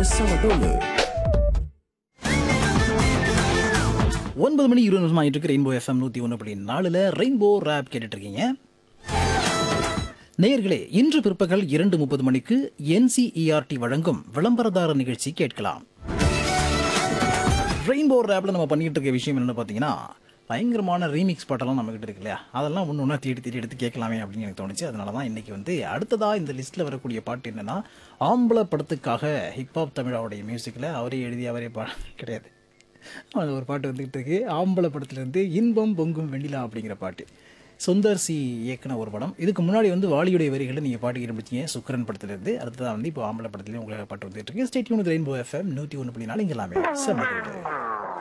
bersama ஒன்பது மணி இருபது நிமிஷம் ஆகிட்டு இருக்கு ரெயின்போ எஃப்எம் நூற்றி ஒன்று புள்ளி நாலில் ரெயின்போ ரேப் கேட்டுட்டு இருக்கீங்க நேயர்களே இன்று பிற்பகல் இரண்டு முப்பது மணிக்கு என்சிஇஆர்டி வழங்கும் விளம்பரதார நிகழ்ச்சி கேட்கலாம் ரெயின்போ ரேப்பில் நம்ம பண்ணிட்டு இருக்க விஷயம் என்னென்னு பார்த்தீங்கன்னா பயங்கரமான ரீமிக்ஸ் பாட்டெல்லாம் நம்மகிட்ட இருக்கு இல்லையா அதெல்லாம் ஒன்று ஒன்றா தேடி தேடி எடுத்து கேட்கலாமே அப்படின்னு எனக்கு தோணுச்சு அதனால தான் இன்றைக்கி வந்து அடுத்ததாக இந்த லிஸ்ட்டில் வரக்கூடிய பாட்டு என்னென்னா ஆம்பளை படத்துக்காக ஹிப்ஹாப் தமிழாவுடைய மியூசிக்கில் அவரே எழுதி அவரே பா கிடையாது அது ஒரு பாட்டு வந்துகிட்டு இருக்கு ஆம்பளை படத்துலேருந்து இன்பம் பொங்கும் வெண்ணிலா அப்படிங்கிற பாட்டு சுந்தர் சி இயக்குன ஒரு படம் இதுக்கு முன்னாடி வந்து வாலியுடைய வரிகளை நீங்கள் பாட்டு இருந்துச்சிங்க சுக்கரன் படத்துலேருந்து அடுத்ததான் வந்து இப்போ ஆம்பளை படத்துலேயும் உங்களுக்கு பாட்டு வந்துட்டு இருக்கு ஸ்டேட் யூனிட் ரெயின்போ எஃப்எம் நூற்றி ஒன்று புள்ளி நாலு இங்கே எல்லாமே செம்ம கேட்டு